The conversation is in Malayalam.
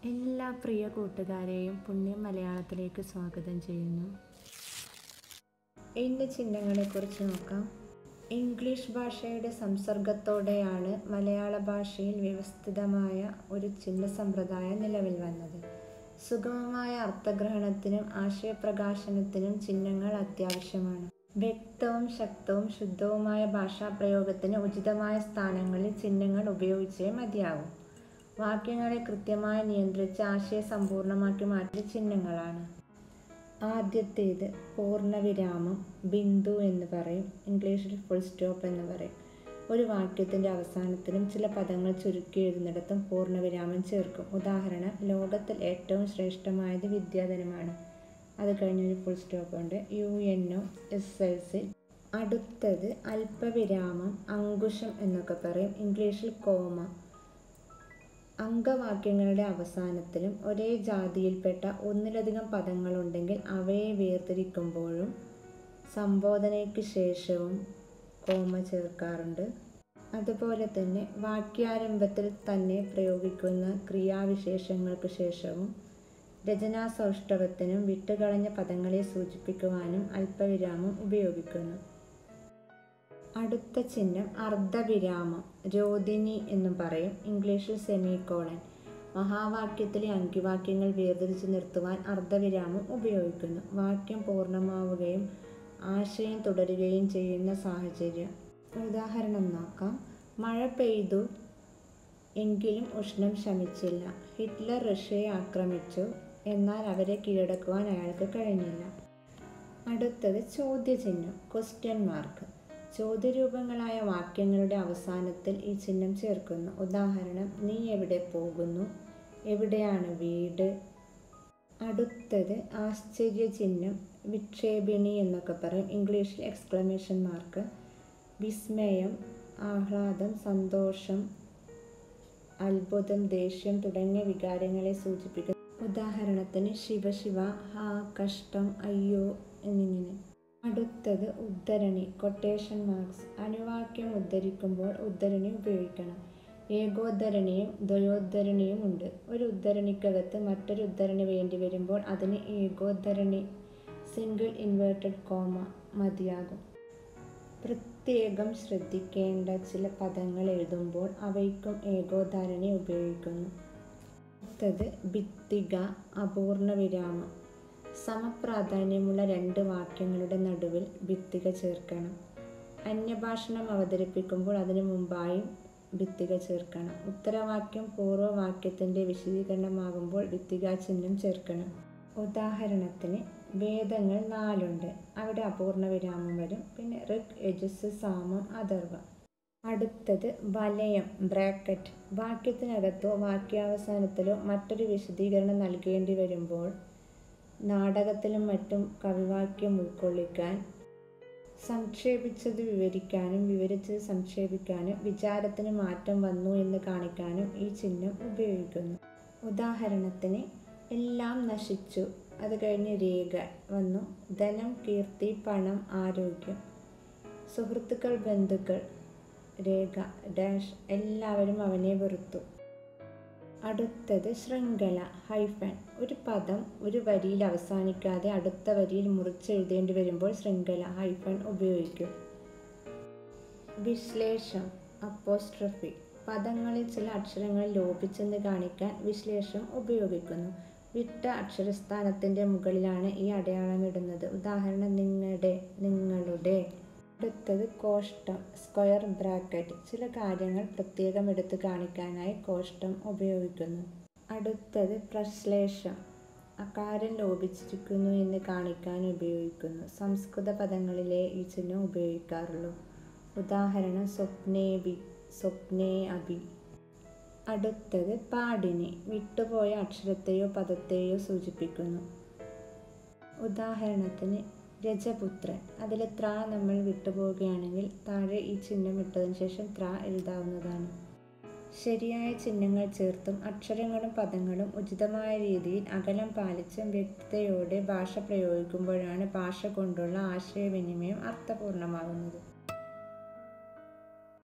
എല്ലാ പ്രിയ കൂട്ടുകാരെയും പുണ്യം മലയാളത്തിലേക്ക് സ്വാഗതം ചെയ്യുന്നു ഇന്ന് ചിഹ്നങ്ങളെക്കുറിച്ച് നോക്കാം ഇംഗ്ലീഷ് ഭാഷയുടെ സംസർഗത്തോടെയാണ് മലയാള ഭാഷയിൽ വ്യവസ്ഥിതമായ ഒരു ചിഹ്ന സമ്പ്രദായം നിലവിൽ വന്നത് സുഗമമായ അർത്ഥഗ്രഹണത്തിനും ആശയപ്രകാശനത്തിനും ചിഹ്നങ്ങൾ അത്യാവശ്യമാണ് വ്യക്തവും ശക്തവും ശുദ്ധവുമായ ഭാഷാപ്രയോഗത്തിന് ഉചിതമായ സ്ഥാനങ്ങളിൽ ചിഹ്നങ്ങൾ ഉപയോഗിച്ചേ മതിയാവും വാക്യങ്ങളെ കൃത്യമായി നിയന്ത്രിച്ച് ആശയസമ്പൂർണമാക്കി മാറ്റിയ ചിഹ്നങ്ങളാണ് ആദ്യത്തേത് പൂർണ്ണവിരാമം ബിന്ദു എന്ന് പറയും ഇംഗ്ലീഷിൽ ഫുൾ സ്റ്റോപ്പ് എന്ന് പറയും ഒരു വാക്യത്തിൻ്റെ അവസാനത്തിലും ചില പദങ്ങൾ ചുരുക്കി എഴുതുന്നിടത്തും പൂർണ്ണവിരാമം ചേർക്കും ഉദാഹരണം ലോകത്തിൽ ഏറ്റവും ശ്രേഷ്ഠമായത് വിദ്യാധനമാണ് അത് കഴിഞ്ഞൊരു ഫുൾ സ്റ്റോപ്പ് ഉണ്ട് U N O S L C അടുത്തത് അല്പവിരാമം അങ്കുശം എന്നൊക്കെ പറയും ഇംഗ്ലീഷിൽ കോമ അംഗവാക്യങ്ങളുടെ അവസാനത്തിലും ഒരേ ജാതിയിൽപ്പെട്ട ഒന്നിലധികം പദങ്ങളുണ്ടെങ്കിൽ അവയെ വേർതിരിക്കുമ്പോഴും സംബോധനയ്ക്ക് ശേഷവും കോമ ചേർക്കാറുണ്ട് അതുപോലെ തന്നെ വാക്യാരംഭത്തിൽ തന്നെ പ്രയോഗിക്കുന്ന ക്രിയാവിശേഷങ്ങൾക്ക് ശേഷവും രചനാ സൗഷ്ഠവത്തിനും വിട്ടുകളഞ്ഞ പദങ്ങളെ സൂചിപ്പിക്കുവാനും അല്പവിരാമം ഉപയോഗിക്കുന്നു അടുത്ത ചിഹ്നം അർദ്ധവിരാമം രോദിനി എന്നും പറയും ഇംഗ്ലീഷിൽ സെമികോളൻ മഹാവാക്യത്തിലെ അങ്കിവാക്യങ്ങൾ വേർതിരിച്ച് നിർത്തുവാൻ അർദ്ധവിരാമം ഉപയോഗിക്കുന്നു വാക്യം പൂർണ്ണമാവുകയും ആശയം തുടരുകയും ചെയ്യുന്ന സാഹചര്യം ഉദാഹരണം നോക്കാം മഴ പെയ്തു എങ്കിലും ഉഷ്ണം ശമിച്ചില്ല ഹിറ്റ്ലർ റഷ്യയെ ആക്രമിച്ചു എന്നാൽ അവരെ കീഴടക്കുവാൻ അയാൾക്ക് കഴിഞ്ഞില്ല അടുത്തത് ചോദ്യചിഹ്നം ക്വസ്റ്റ്യൻ മാർക്ക് ചോദ്യരൂപങ്ങളായ വാക്യങ്ങളുടെ അവസാനത്തിൽ ഈ ചിഹ്നം ചേർക്കുന്നു ഉദാഹരണം നീ എവിടെ പോകുന്നു എവിടെയാണ് വീട് അടുത്തത് ആശ്ചര്യചിഹ്നം വിക്ഷേപിണി എന്നൊക്കെ പറയും ഇംഗ്ലീഷിൽ എക്സ്ക്ലമേഷൻ മാർക്ക് വിസ്മയം ആഹ്ലാദം സന്തോഷം അത്ഭുതം ദേഷ്യം തുടങ്ങിയ വികാരങ്ങളെ സൂചിപ്പിക്കുന്നു ഉദാഹരണത്തിന് ശിവശിവ ഹാ കഷ്ടം അയ്യോ എന്നിങ്ങനെ അടുത്തത് ഉദ്ധരണി കൊട്ടേഷൻ മാർക്സ് അനുവാക്യം ഉദ്ധരിക്കുമ്പോൾ ഉദ്ധരണി ഉപയോഗിക്കണം ഏകോദ്ധരണിയും ദ്വയോദ്ധരണിയും ഉണ്ട് ഒരു ഉദ്ധരണിക്കകത്ത് മറ്റൊരു ഉദ്ധരണി വേണ്ടി വരുമ്പോൾ അതിന് ഏകോദ്ധരണി സിംഗിൾ ഇൻവേർട്ടഡ് കോമ മതിയാകും പ്രത്യേകം ശ്രദ്ധിക്കേണ്ട ചില പദങ്ങൾ എഴുതുമ്പോൾ അവയ്ക്കും ഏകോദ്ധാരണി ഉപയോഗിക്കുന്നു അടുത്തത് ഭിത്തിക അപൂർണ വിരാമം സമപ്രാധാന്യമുള്ള രണ്ട് വാക്യങ്ങളുടെ നടുവിൽ ഭിത്തിക ചേർക്കണം അന്യഭാഷണം അവതരിപ്പിക്കുമ്പോൾ അതിനു മുമ്പായും ഭിത്തിക ചേർക്കണം ഉത്തരവാക്യം പൂർവ്വവാക്യത്തിൻ്റെ വിശദീകരണമാകുമ്പോൾ ഭിത്തിക ചിഹ്നം ചേർക്കണം ഉദാഹരണത്തിന് വേദങ്ങൾ നാലുണ്ട് അവിടെ അപൂർണ വിരാമം വരും പിന്നെ ഋഗ് യജസ് സാമം അഥർവ അടുത്തത് വലയം ബ്രാക്കറ്റ് വാക്യത്തിനകത്തോ വാക്യാവസാനത്തിലോ മറ്റൊരു വിശദീകരണം നൽകേണ്ടി വരുമ്പോൾ നാടകത്തിലും മറ്റും കവിവാക്യം ഉൾക്കൊള്ളിക്കാൻ സംക്ഷേപിച്ചത് വിവരിക്കാനും വിവരിച്ചത് സംക്ഷേപിക്കാനും വിചാരത്തിന് മാറ്റം വന്നു എന്ന് കാണിക്കാനും ഈ ചിഹ്നം ഉപയോഗിക്കുന്നു ഉദാഹരണത്തിന് എല്ലാം നശിച്ചു അത് കഴിഞ്ഞ് രേഖ വന്നു ധനം കീർത്തി പണം ആരോഗ്യം സുഹൃത്തുക്കൾ ബന്ധുക്കൾ രേഖ ഡാഷ് എല്ലാവരും അവനെ വെറുത്തു അടുത്തത് ശൃംഖല ഹൈഫൻ ഒരു പദം ഒരു വരിയിൽ അവസാനിക്കാതെ അടുത്ത വരിയിൽ മുറിച്ചെഴുതേണ്ടി വരുമ്പോൾ ശൃംഖല ഹൈഫൻ ഉപയോഗിക്കും വിശ്ലേഷം അപ്പോസ്ട്രഫി പദങ്ങളിൽ ചില അക്ഷരങ്ങൾ ലോപിച്ചെന്ന് കാണിക്കാൻ വിശ്ലേഷം ഉപയോഗിക്കുന്നു വിട്ട അക്ഷരസ്ഥാനത്തിൻ്റെ മുകളിലാണ് ഈ അടയാളം ഇടുന്നത് ഉദാഹരണം നിങ്ങളുടെ നിങ്ങളുടെ അടുത്തത് കോഷ്ടം സ്ക്വയർ ബ്രാക്കറ്റ് ചില കാര്യങ്ങൾ പ്രത്യേകം എടുത്തു കാണിക്കാനായി കോഷ്ടം ഉപയോഗിക്കുന്നു അടുത്തത് പ്രശ്ലേഷം അകാരം ലോപിച്ചിരിക്കുന്നു എന്ന് കാണിക്കാൻ ഉപയോഗിക്കുന്നു സംസ്കൃത പദങ്ങളിലെ ഈ ചിഹ്നം ഉപയോഗിക്കാറുള്ളൂ ഉദാഹരണം സ്വപ്നേബി സ്വപ്നേ അഭി അടുത്തത് പാടിനെ വിട്ടുപോയ അക്ഷരത്തെയോ പദത്തെയോ സൂചിപ്പിക്കുന്നു ഉദാഹരണത്തിന് രജപുത്രൻ അതിൽ ത്ര നമ്മൾ വിട്ടുപോവുകയാണെങ്കിൽ താഴെ ഈ ചിഹ്നം ഇട്ടതിന് ശേഷം ത്ര എഴുതാവുന്നതാണ് ശരിയായ ചിഹ്നങ്ങൾ ചേർത്തും അക്ഷരങ്ങളും പദങ്ങളും ഉചിതമായ രീതിയിൽ അകലം പാലിച്ചും വ്യക്തതയോടെ ഭാഷ പ്രയോഗിക്കുമ്പോഴാണ് ഭാഷ കൊണ്ടുള്ള ആശയവിനിമയം അർത്ഥപൂർണ്ണമാകുന്നത്